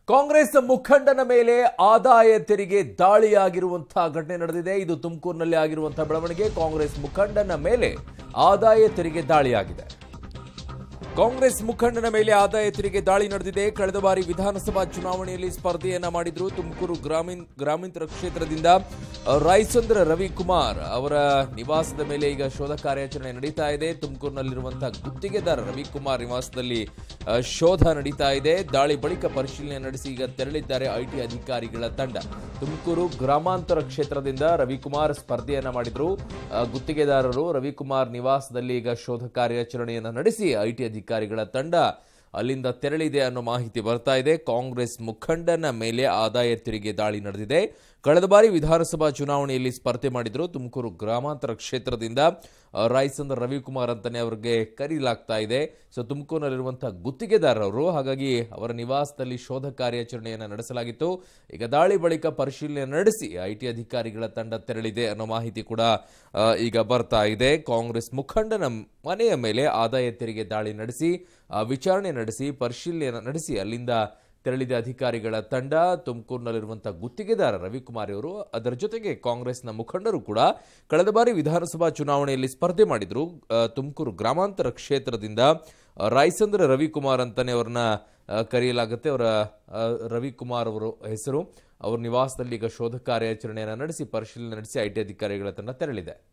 ಕಾಂಗ್ರೆಸ್ ಮುಖಂಡನ ಮೇಲೆ ಆದಾಯ ತೆರಿಗೆ ದಾಳಿಯಾಗಿರುವಂತಹ ಘಟನೆ ನಡೆದಿದೆ ಇದು ತುಮಕೂರಿನಲ್ಲಿ ಆಗಿರುವಂತಹ ಬೆಳವಣಿಗೆ ಕಾಂಗ್ರೆಸ್ ಮುಖಂಡನ ಮೇಲೆ ಆದಾಯ ತೆರಿಗೆ ದಾಳಿಯಾಗಿದೆ ಕಾಂಗ್ರೆಸ್ ಮುಖಂಡನ ಮೇಲೆ ಆದಾಯ ತೆರಿಗೆ ದಾಳಿ ನಡೆದಿದೆ ಕಳೆದ ಬಾರಿ ವಿಧಾನಸಭಾ ಚುನಾವಣೆಯಲ್ಲಿ ಸ್ಪರ್ಧೆಯನ್ನ ಮಾಡಿದ್ರು ತುಮಕೂರು ಗ್ರಾಮೀಣ ಗ್ರಾಮೀಣ ಕ್ಷೇತ್ರದಿಂದ ರಾಯಚಂದ್ರ ರವಿಕುಮಾರ್ ಅವರ ನಿವಾಸದ ಮೇಲೆ ಈಗ ಶೋಧ ಕಾರ್ಯಾಚರಣೆ ನಡೀತಾ ಇದೆ ತುಮಕೂರಿನಲ್ಲಿರುವಂತಹ ಗುತ್ತಿಗೆದಾರ ರವಿಕುಮಾರ್ ನಿವಾಸದಲ್ಲಿ ಆ, ಶೋಧ ನಡೀತಾ ಇದೆ ದಾಳಿ ಬಳಿಕ ಪರಿಶೀಲನೆ ನಡೆಸಿ ಈಗ ತೆರಳಿದ್ದಾರೆ ಐಟಿ ಅಧಿಕಾರಿಗಳ ತಂಡ ತುಮಕೂರು ಗ್ರಾಮಾಂತರ ಕ್ಷೇತ್ರದಿಂದ ರವಿಕುಮಾರ್ ಸ್ಪರ್ಧೆಯನ್ನ ಮಾಡಿದ್ರು ಆ, ಗುತ್ತಿಗೆದಾರರು ರವಿಕುಮಾರ್ ನಿವಾಸದಲ್ಲಿ ಈಗ ಶೋಧ ಕಾರ್ಯಾಚರಣೆಯನ್ನ ನಡೆಸಿ ಐಟಿ ಅಧಿಕಾರಿಗಳ ತಂಡ ಅಲ್ಲಿಂದ ತೆರಳಿದೆ ಅನ್ನೋ ಮಾಹಿತಿ ಬರ್ತಾ ಇದೆ ಕಾಂಗ್ರೆಸ್ ಮುಖಂಡನ ಮೇಲೆ ಆದಾಯ ತೆರಿಗೆ ದಾಳಿ ನಡೆದಿದೆ ಕಳೆದ ಬಾರಿ ವಿಧಾನಸಭಾ ಚುನಾವಣೆಯಲ್ಲಿ ಸ್ಪರ್ಧೆ ಮಾಡಿದ್ರು ತುಮಕೂರು ಗ್ರಾಮಾಂತರ ಕ್ಷೇತ್ರದಿಂದ ಆ, ರಾಯಚಂದ್ರ ರವಿಕುಮಾರ್ ಅಂತಾನೆ ಅವರಿಗೆ ಕರೀಲಾಗ್ತಾ ಇದೆ ಸೊ ತುಮಕೂರಿನಲ್ಲಿರುವಂತಹ ಗುತ್ತಿಗೆದಾರರು ಹಾಗಾಗಿ ಅವರ ನಿವಾಸದಲ್ಲಿ ಶೋಧ ಕಾರ್ಯಾಚರಣೆಯನ್ನು ನಡೆಸಲಾಗಿತ್ತು ಈಗ ದಾಳಿ ಬಳಿಕ ಪರಿಶೀಲನೆ ನಡೆಸಿ ಐಟಿ ಅಧಿಕಾರಿಗಳ ತಂಡ ತೆರಳಿದೆ ಅನ್ನೋ ಮಾಹಿತಿ ಕೂಡ ಆ, ಈಗ ಬರ್ತಾ ಇದೆ ಕಾಂಗ್ರೆಸ್ ಮುಖಂಡನ ಮನೆಯ ಮೇಲೆ ಆದಾಯ ತೆರಿಗೆ ದಾಳಿ ನಡೆಸಿ ಆ, ವಿಚಾರಣೆ ನಡೆಸಿ ಪರಿಶೀಲನೆ ನಡೆಸಿ ಅಲ್ಲಿಂದ ತೆರಳಿದ ಅಧಿಕಾರಿಗಳ ತಂಡ ತುಮಕೂರಿನಲ್ಲಿರುವಂತಹ ಗುತ್ತಿಗೆದಾರ ರವಿಕುಮಾರ್ ಅವರು ಅದರ ಜೊತೆಗೆ ಕಾಂಗ್ರೆಸ್ನ ಮುಖಂಡರು ಕೂಡ ಕಳೆದ ಬಾರಿ ವಿಧಾನಸಭಾ ಚುನಾವಣೆಯಲ್ಲಿ ಸ್ಪರ್ಧೆ ಮಾಡಿದ್ರು ಆ, ತುಮಕೂರು ಗ್ರಾಮಾಂತರ ಕ್ಷೇತ್ರದಿಂದ ಆ, ರಾಯಚಂದ್ರ ರವಿಕುಮಾರ್ ಅಂತಾನೆ ಅವ್ರನ್ನ ಆ, ಕರೆಯಲಾಗುತ್ತೆ ಅವರ ಆ, ರವಿಕುಮಾರ್ ಅವರು ಹೆಸರು ಅವ್ರ ನಿವಾಸದಲ್ಲಿ ಈಗ ಶೋಧ ಕಾರ್ಯಾಚರಣೆಯನ್ನು ನಡೆಸಿ ಪರಿಶೀಲನೆ ನಡೆಸಿ ಐಟಿ ಅಧಿಕಾರಿಗಳ ತಂಡ ತೆರಳಿದೆ